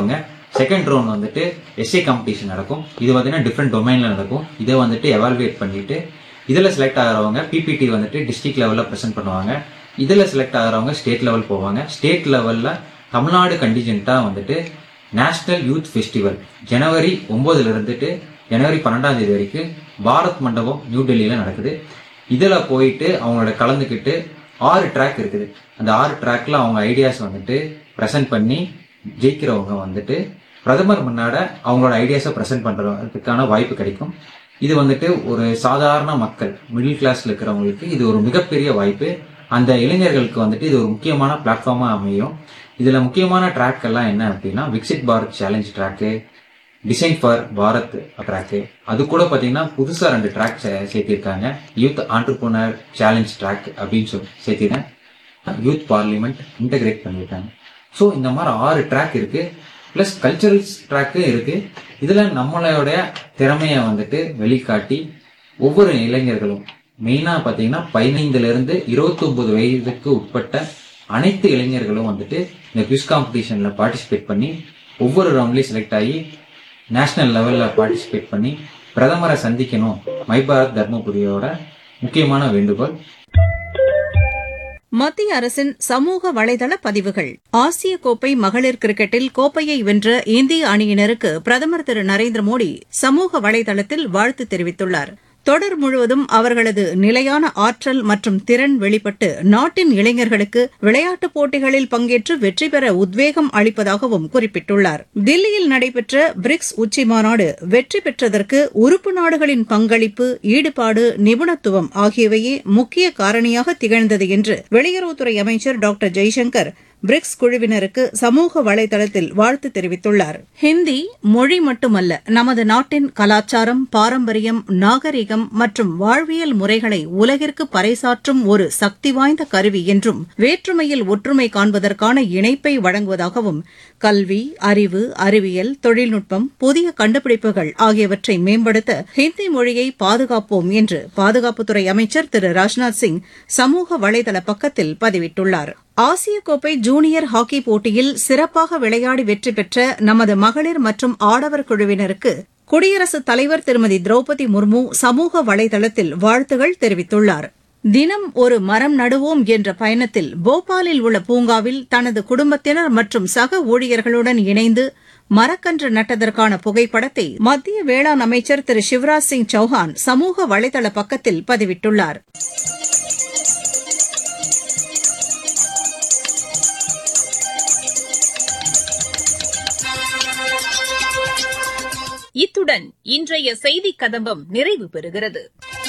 ஆகிறவங்க second round வந்துட்டு SA competition நடக்கும் இது பார்த்தீங்கன்னா டிஃப்ரெண்ட் டொமைனில் நடக்கும் இதை வந்துட்டு எவால்வேட் பண்ணிட்டு இதில் செலக்ட் ஆகிறவங்க பிபிடி வந்துட்டு டிஸ்ட்ரிக்ட் லெவலில் ப்ரெசென்ட் பண்ணுவாங்க இதில் செலக்ட் ஆகிறவங்க ஸ்டேட் லெவல் போவாங்க ஸ்டேட் லெவலில் தமிழ்நாடு கண்டிஜென்ட்டாக வந்துட்டு நேஷனல் யூத் ஃபெஸ்டிவல் ஜனவரி ஒம்போதுல இருந்துட்டு ஜனவரி பன்னெண்டாம் தேதி வரைக்கும் பாரத் மண்டபம் நியூ டெல்லியில் நடக்குது இதில் போயிட்டு அவங்களோட கலந்துக்கிட்டு ஆறு ட்ராக் இருக்குது அந்த ஆறு ட்ராக்ல அவங்க ஐடியாஸ் வந்துட்டு ப்ரெசென்ட் பண்ணி ஜெயிக்கிறவங்க வந்துட்டு பிரதமர் முன்னாட அவங்களோட ஐடியாஸை ப்ரெசென்ட் பண்ணுறதுக்கான வாய்ப்பு கிடைக்கும் இது வந்துட்டு ஒரு சாதாரண மக்கள் மிடில் கிளாஸ்ல இருக்கிறவங்களுக்கு இது ஒரு மிகப்பெரிய வாய்ப்பு அந்த இளைஞர்களுக்கு வந்துட்டு இது ஒரு முக்கியமான பிளாட்ஃபார்மா அமையும் இதுல முக்கியமான ட்ராக் எல்லாம் என்ன அப்படின்னா விக்சிட் பாரத் சேலஞ்ச் ட்ராக்கு டிசைன் ஃபார் பாரத் ட்ராக்கு அது கூட பார்த்தீங்கன்னா புதுசாக ரெண்டு ட்ராக் சேர்த்திருக்காங்க யூத் ஆண்டர்போனர் சேலஞ்ச் ட்ராக் அப்படின்னு சொல்லி சேர்த்திருக்கேன் யூத் பார்லிமெண்ட் இன்டகிரேட் பண்ணியிருக்காங்க ஸோ இந்த மாதிரி ஆறு ட்ராக் இருக்கு ப்ளஸ் கல்ச்சரல்ஸ் ட்ராக்கு இருக்கு இதில் நம்மளோட திறமையை வந்துட்டு வெளிக்காட்டி ஒவ்வொரு இளைஞர்களும் மெயினாக பார்த்தீங்கன்னா பதினைந்துலேருந்து இருபத்தொம்பது வயதுக்கு உட்பட்ட அனைத்து இளைஞர்களும் வந்துட்டு இந்த குவிஸ் காம்படிஷனில் பார்ட்டிசிபேட் பண்ணி ஒவ்வொரு ரவுண்ட்லேயும் செலக்ட் ஆகி நேஷனல் லெவலில் பார்ட்டிசிபேட் பண்ணி பிரதமரை சந்திக்கணும் மை பாரத் தர்மபுரியோட முக்கியமான வேண்டுகோள் மத்திய அரசின் சமூக வலைதள பதிவுகள் ஆசிய கோப்பை மகளிர் கிரிக்கெட்டில் கோப்பையை வென்ற இந்திய அணியினருக்கு பிரதமர் திரு நரேந்திர மோடி சமூக வலைதளத்தில் வாழ்த்து தெரிவித்துள்ளார் தொடர் முழுவதும் அவர்களது நிலையான ஆற்றல் மற்றும் திறன் வெளிப்பட்டு நாட்டின் இளைஞர்களுக்கு விளையாட்டுப் போட்டிகளில் பங்கேற்று வெற்றி பெற உத்வேகம் அளிப்பதாகவும் குறிப்பிட்டுள்ளார் தில்லியில் நடைபெற்ற பிரிக்ஸ் உச்சி மாநாடு வெற்றி பெற்றதற்கு உறுப்பு நாடுகளின் பங்களிப்பு ஈடுபாடு நிபுணத்துவம் ஆகியவையே முக்கிய காரணியாக திகழ்ந்தது என்று வெளியுறவுத்துறை அமைச்சர் டாக்டர் ஜெய்சங்கர் பிரிக்ஸ் குழுவினருக்கு சமூக வலைதளத்தில் வாழ்த்து தெரிவித்துள்ளார் ஹிந்தி மொழி மட்டுமல்ல நமது நாட்டின் கலாச்சாரம் பாரம்பரியம் நாகரிகம் மற்றும் வாழ்வியல் முறைகளை உலகிற்கு பறைசாற்றும் ஒரு சக்தி வாய்ந்த கருவி என்றும் வேற்றுமையில் ஒற்றுமை காண்பதற்கான இணைப்பை வழங்குவதாகவும் கல்வி அறிவு அறிவியல் தொழில்நுட்பம் புதிய கண்டுபிடிப்புகள் ஆகியவற்றை மேம்படுத்த ஹிந்தி மொழியை பாதுகாப்போம் என்று பாதுகாப்புத்துறை அமைச்சர் திரு ராஜ்நாத் சிங் சமூக வலைதள பக்கத்தில் பதிவிட்டுள்ளார் ஆசிய கோப்பை ஜூனியர் ஹாக்கி போட்டியில் சிறப்பாக விளையாடி வெற்றி பெற்ற நமது மகளிர் மற்றும் ஆடவர் குழுவினருக்கு குடியரசுத் தலைவர் திருமதி திரௌபதி முர்மு சமூக வலைதளத்தில் வாழ்த்துகள் தெரிவித்துள்ளார் தினம் ஒரு மரம் நடுவோம் என்ற பயணத்தில் போபாலில் உள்ள பூங்காவில் தனது குடும்பத்தினர் மற்றும் சக ஊழியர்களுடன் இணைந்து மரக்கன்று நட்டதற்கான புகைப்படத்தை மத்திய வேளாண் அமைச்சர் திரு சிவராஜ் சிங் சௌஹான் சமூக வலைதள பக்கத்தில் பதிவிட்டுள்ளார் இத்துடன் இன்றைய செய்திக் கதம்பம் நிறைவு பெறுகிறது